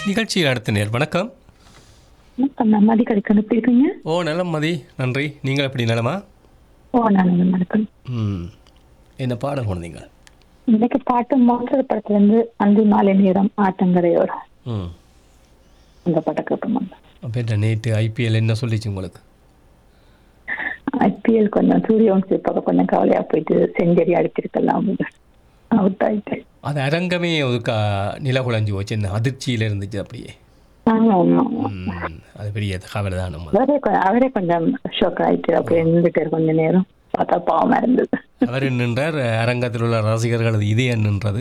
நிகழ்ச்சியில் அடுத்த நேர் வணக்கம் வணக்கம் நான் மதி கடைக்கு அனுப்பியிருக்கீங்க ஓ நலம் மதி நன்றி நீங்கள் எப்படி நலமா ஓ நான் வணக்கம் ம் என்ன பாடம் கொண்டீங்க இன்னைக்கு பாட்டு மோசல் படத்துல இருந்து அஞ்சு மாலை நேரம் ஆட்டங்கரையோரம் ம் அந்த பாட்டை கேட்போம் அப்போ என்ன நேற்று ஐபிஎல் என்ன சொல்லிச்சு உங்களுக்கு ஐபிஎல் கொஞ்சம் சூரிய வம்சி பக்கம் கொஞ்சம் கவலையா போயிட்டு செஞ்சரி அடிச்சிருக்கலாம் அவுட் ஆயிட்டு அது அரங்கமே ஒரு கா நில குழஞ்சி போச்சு என்ன அதிர்ச்சியில் இருந்துச்சு அப்படியே ஆமா ஆமா ம், அது பெரிய கவலை தான் நம்ம அவரே கொ- அவரே கொஞ்சம் ஷோக் ஆயிட்டு அப்படி இருந்துட்டு கொஞ்ச நேரம் பார்த்தா பாவமா இருந்தது அவர் நின்றார் அரங்கத்தில் உள்ள ரசிகர்களது இதயம் நின்றது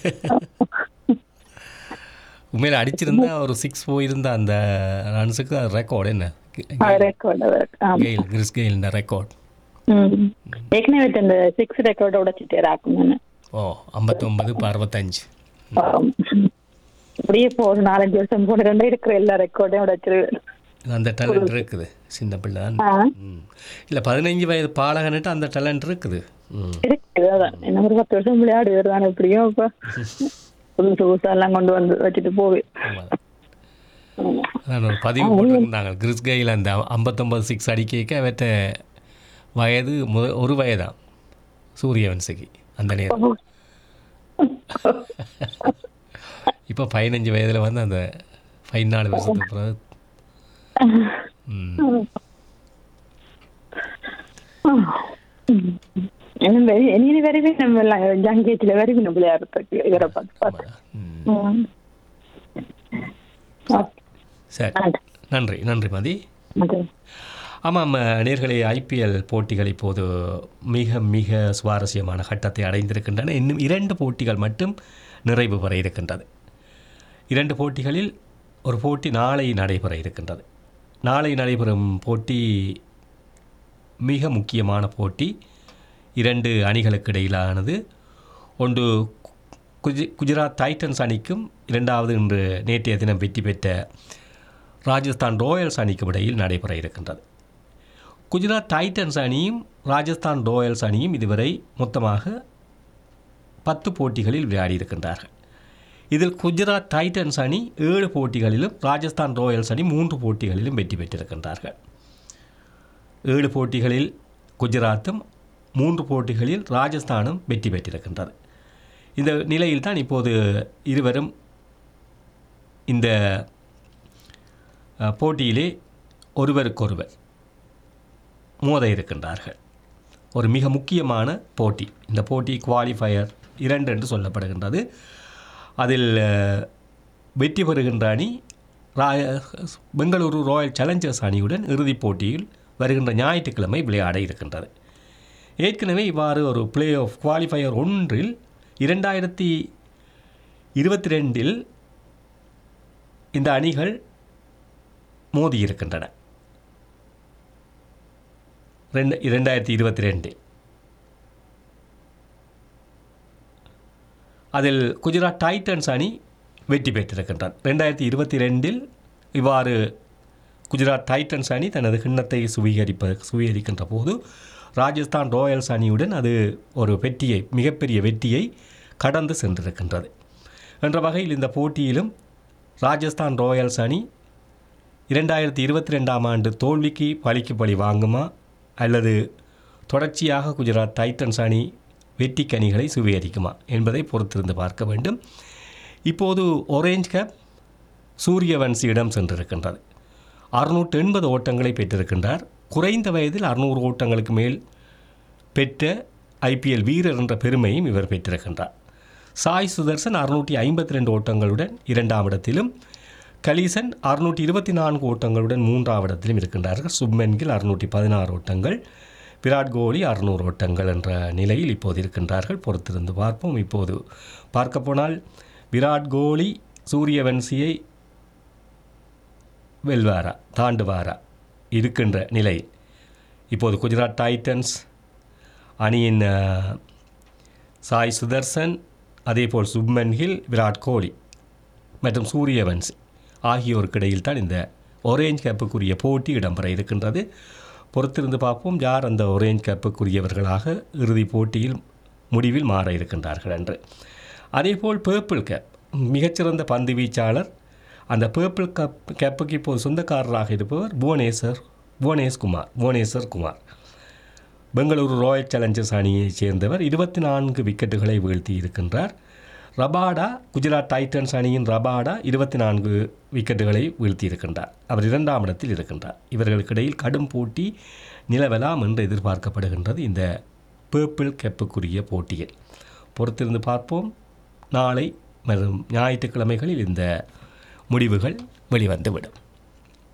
உண்மையில் அடிச்சிருந்தா ஒரு சிக்ஸ் போயிருந்த அந்த ரன்ஸுக்கு ரெக்கார்டு என்ன ரெக்கார்ட் ஆமா கெயில் கிறிஸ் கெயில் ரெக்கார்ட் ம். ஏற்கனவே இந்த சிக்ஸ் ரெக்கார்டை உடைச்சிட்டே ராக்குன்னு ஓ ஐம்பத்தொம்பது இப்போ அறுபத்தஞ்சு அப்படியே இப்போ ஒரு நாலஞ்சு வருஷம் போன ரெண்டு இருக்கிற எல்லா ரெக்கார்டையும் உடைச்சிருவேன் அந்த டேலண்ட் இருக்குது சின்ன பிள்ளை தான் ஆ. ம் இல்லை பதினஞ்சு வயது பாலகன்ட்டு அந்த டேலண்ட் இருக்குது ம் இருக்குது அதான் என்ன ஒரு பத்து வருஷம் விளையாடி வருவான் எப்படியும் இப்போ புதுசு புதுசா எல்லாம் கொண்டு வந்து வச்சுட்டு போவேன் ஆமாம் அதான் ஒரு பதிவு போட்டிருந்தாங்க கிறிஸ் கையில் அந்த ஐம்பத்தொம்பது சிக்ஸ் அடிக்க அவற்ற வயது முத ஒரு வயதான் சூரியவன்சிக்கு அந்த நேரம் இப்போ பதினஞ்சு வயதில் வந்து அந்த பதினாலு வருஷத்துக்கு பிறகு ம் இன்னும் வெறி இனி வரைவே நம்ம எல்லாம் யங் ஏஜ்ல வரைவே நம்ம விளையாடுறதுக்கு இவரை பார்த்து பார்த்து ம் ம். ஓகே. சரி நன்றி. நன்றி நன்றி மதி நன்றி. ஆமாம் நேர்களே ஐபிஎல் போட்டிகள் இப்போது மிக மிக சுவாரஸ்யமான கட்டத்தை அடைந்திருக்கின்றன இன்னும் இரண்டு போட்டிகள் மட்டும் நிறைவு பெற இருக்கின்றது இரண்டு போட்டிகளில் ஒரு போட்டி நாளை நடைபெற இருக்கின்றது நாளை நடைபெறும் போட்டி மிக முக்கியமான போட்டி இரண்டு அணிகளுக்கு இடையிலானது ஒன்று குஜ குஜராத் டைட்டன்ஸ் அணிக்கும் இரண்டாவது இன்று நேற்றைய தினம் வெற்றி பெற்ற ராஜஸ்தான் ராயல்ஸ் அணிக்கும் இடையில் நடைபெற இருக்கின்றது குஜராத் டைட்டன்ஸ் அணியும் ராஜஸ்தான் ராயல்ஸ் அணியும் இதுவரை மொத்தமாக பத்து போட்டிகளில் விளையாடி இருக்கின்றார்கள் இதில் குஜராத் டைட்டன்ஸ் அணி ஏழு போட்டிகளிலும் ராஜஸ்தான் ராயல்ஸ் அணி மூன்று போட்டிகளிலும் வெற்றி பெற்றிருக்கின்றார்கள் ஏழு போட்டிகளில் குஜராத்தும் மூன்று போட்டிகளில் ராஜஸ்தானும் வெற்றி பெற்றிருக்கின்றது இந்த நிலையில் தான் இப்போது இருவரும் இந்த அஹ், போட்டியிலே ஒருவருக்கொருவர் மோத இருக்கின்றார்கள் ஒரு மிக முக்கியமான போட்டி இந்த போட்டி குவாலிஃபயர் இரண்டு என்று சொல்லப்படுகின்றது அதில் அஹ், வெற்றி பெறுகின்ற அணி ராய பெங்களூரு ராயல் சேலஞ்சர்ஸ் அணியுடன் இறுதிப் போட்டியில் வருகின்ற ஞாயிற்றுக்கிழமை விளையாட இருக்கின்றது ஏற்கனவே இவ்வாறு ஒரு பிளே ஆஃப் குவாலிஃபயர் ஒன்றில் இரண்டாயிரத்தி இருபத்தி ரெண்டில் இந்த அணிகள் மோதியிருக்கின்றன ரெண்டு இரண்டாயிரத்தி இருபத்தி ரெண்டு அதில் குஜராத் டைட்டன்ஸ் அணி வெற்றி பெற்றிருக்கின்றது ரெண்டாயிரத்தி இருபத்தி ரெண்டில் இவ்வாறு குஜராத் டைட்டன்ஸ் அணி தனது கிண்ணத்தை சுவீகரிப்ப சுவீகரிக்கின்ற போது ராஜஸ்தான் ராயல்ஸ் அணியுடன் அது ஒரு வெற்றியை மிகப்பெரிய வெற்றியை கடந்து சென்றிருக்கின்றது என்ற வகையில் இந்த போட்டியிலும் ராஜஸ்தான் ராயல்ஸ் அணி இரண்டாயிரத்தி இருபத்தி ரெண்டாம் ஆண்டு தோல்விக்கு பழிக்கு பழி வாங்குமா அல்லது தொடர்ச்சியாக குஜராத் டைட்டன்ஸ் அணி வெற்றி கனிகளை சுவீகரிக்குமா என்பதை பொறுத்திருந்து பார்க்க வேண்டும் இப்போது ஒரேஞ்ச் கேப் சூரியவன்சியிடம் சென்றிருக்கின்றது அறுநூற்று எண்பது ஓட்டங்களை பெற்றிருக்கின்றார் குறைந்த வயதில் அறுநூறு ஓட்டங்களுக்கு மேல் பெற்ற ஐபிஎல் வீரர் என்ற பெருமையும் இவர் பெற்றிருக்கின்றார் சாய் சுதர்சன் அறுநூற்றி ஐம்பத்தி ரெண்டு ஓட்டங்களுடன் இரண்டாம் இடத்திலும் கலீசன் அறுநூற்றி இருபத்தி நான்கு ஓட்டங்களுடன் மூன்றாம் இடத்திலும் இருக்கின்றார்கள் சுப்மன் கில் அறுநூற்றி பதினாறு ஓட்டங்கள் விராட் கோலி அறுநூறு ஓட்டங்கள் என்ற நிலையில் இப்போது இருக்கின்றார்கள் பொறுத்திருந்து பார்ப்போம் இப்போது பார்க்க போனால் விராட் கோலி சூரியவன்சியை வெல்வாரா தாண்டுவாரா இருக்கின்ற நிலை இப்போது குஜராத் டைட்டன்ஸ் அணியின் அஹ், சாய் சுதர்சன் அதேபோல் சுப்மன் கில் விராட் கோலி மற்றும் சூரியவன்சி ஆகியோருக்கு இடையில் தான் இந்த ஒரேஞ்ச் கேப்புக்குரிய போட்டி இடம்பெற இருக்கின்றது பொறுத்திருந்து பார்ப்போம் யார் அந்த ஒரேஞ்ச் கேப்புக்குரியவர்களாக இறுதிப் போட்டியில் முடிவில் மாற இருக்கின்றார்கள் என்று அதேபோல் பேர்பிள் கேப் மிகச்சிறந்த பந்து வீச்சாளர் அந்த பேர்பிள் கப் கேப்புக்கு இப்போது சொந்தக்காரராக இருப்பவர் புவனேஸ்வர் புவனேஷ் குமார் புவனேஸ்வர் குமார் பெங்களூரு ராயல் சேலஞ்சர்ஸ் அணியைச் சேர்ந்தவர் இருபத்தி நான்கு விக்கெட்டுகளை வீழ்த்தி இருக்கின்றார் ரபாடா குஜராத் டைட்டன்ஸ் அணியின் ரபாடா இருபத்தி நான்கு விக்கெட்டுகளை வீழ்த்தி இருக்கின்றார் அவர் இரண்டாம் இடத்தில் இருக்கின்றார் இவர்களுக்கிடையில் கடும் போட்டி நிலவலாம் என்று எதிர்பார்க்கப்படுகின்றது இந்த பேர்பிள் கெப்புக்குரிய போட்டியில் பொறுத்திருந்து பார்ப்போம் நாளை மற்றும் ஞாயிற்றுக்கிழமைகளில் இந்த முடிவுகள் வெளிவந்துவிடும்